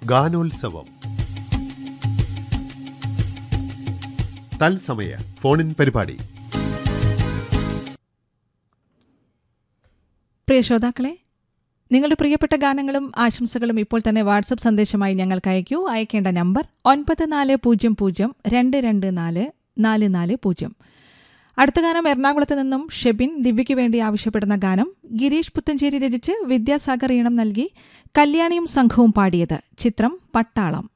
ഗാനോത്സവം തത്സമയ ഫോണിൻ പരിപാടി പ്രിയ ശ്രോതാക്കളെ നിങ്ങളുടെ പ്രിയപ്പെട്ട ഗാനങ്ങളും ആശംസകളും ഇപ്പോൾ തന്നെ വാട്സപ്പ് സന്ദേശമായി ഞങ്ങൾക്ക് അയക്കൂ അയക്കേണ്ട നമ്പർ ഒൻപത് നാല് പൂജ്യം പൂജ്യം രണ്ട് രണ്ട് നാല് നാല് നാല് പൂജ്യം അടുത്ത ഗാനം എറണാകുളത്ത് നിന്നും ഷെബിൻ ദിവ്യയ്ക്ക് വേണ്ടി ആവശ്യപ്പെടുന്ന ഗാനം ഗിരീഷ് പുത്തഞ്ചേരി രചിച്ച് വിദ്യാസാഗർ ഈണം നൽകി കല്യാണിയും സംഘവും പാടിയത് ചിത്രം പട്ടാളം